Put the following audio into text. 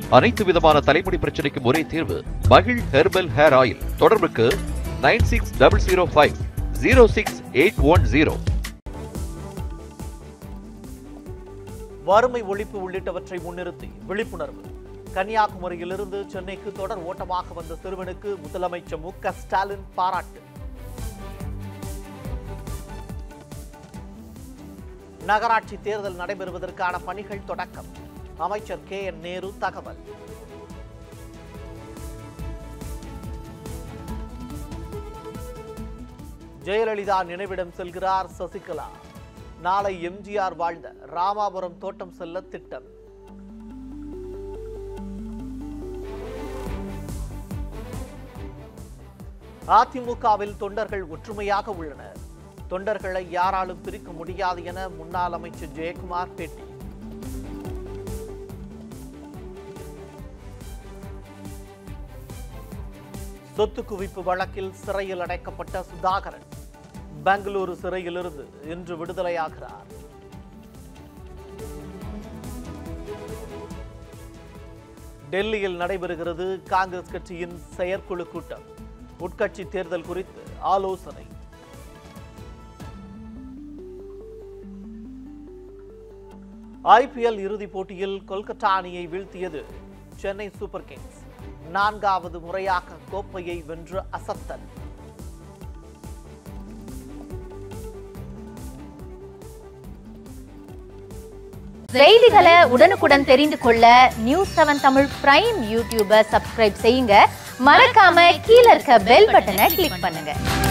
அனைத்து விதமான தலைமுடி பிரச்சனைக்கும் ஒரே தீர்வு மகிழ் ஹெர்பல் ஹேர் ஆயில் தொடர்புக்கு nine six double zero five zero six eight one zero வறுமை ஒழிப்பு உள்ளிட்டவற்றை முன்னிறுத்தி விழிப்புணர்வு கன்னியாகுமரியிலிருந்து சென்னைக்கு தொடர் ஓட்டமாக வந்த சிறுவனுக்கு முதலமைச்சர் மு க ஸ்டாலின் பாராட்டு நகராட்சி தேர்தல் நடைபெறுவதற்கான பணிகள் தொடக்கம் அமைச்சர் கே என் நேரு தகவல் ஜெயலலிதா நினைவிடம் செல்கிறார் சசிகலா நாளை எம்ஜிஆர் வாழ்ந்த ராமாபுரம் தோட்டம் செல்ல திட்டம் அதிமுகவில் தொண்டர்கள் ஒற்றுமையாக உள்ளனர் தொண்டர்களை யாராலும் பிரிக்க முடியாது என முன்னாள் அமைச்சர் ஜெயக்குமார் பேட்டி சொத்து குவிப்பு வழக்கில் சிறையில் அடைக்கப்பட்ட சுதாகரன் பெங்களூரு சிறையிலிருந்து இன்று விடுதலையாகிறார் டெல்லியில் நடைபெறுகிறது காங்கிரஸ் கட்சியின் செயற்குழு கூட்டம் உட்கட்சி தேர்தல் குறித்து ஆலோசனை ஐபிஎல் இறுதிப் போட்டியில் கொல்கத்தா அணியை வீழ்த்தியது சென்னை சூப்பர் கிங்ஸ் நான்காவது முறையாக கோப்பையை வென்று அசத்தல் செய்திகளை உடனுக்குடன் தெரிந்து கொள்ள நியூஸ் செவன் தமிழ் பிரைம் யூடியூபை சப்ஸ்கிரைப் செய்யுங்க மறக்காம கீழே இருக்க பெல் பட்டனை கிளிக் பண்ணுங்க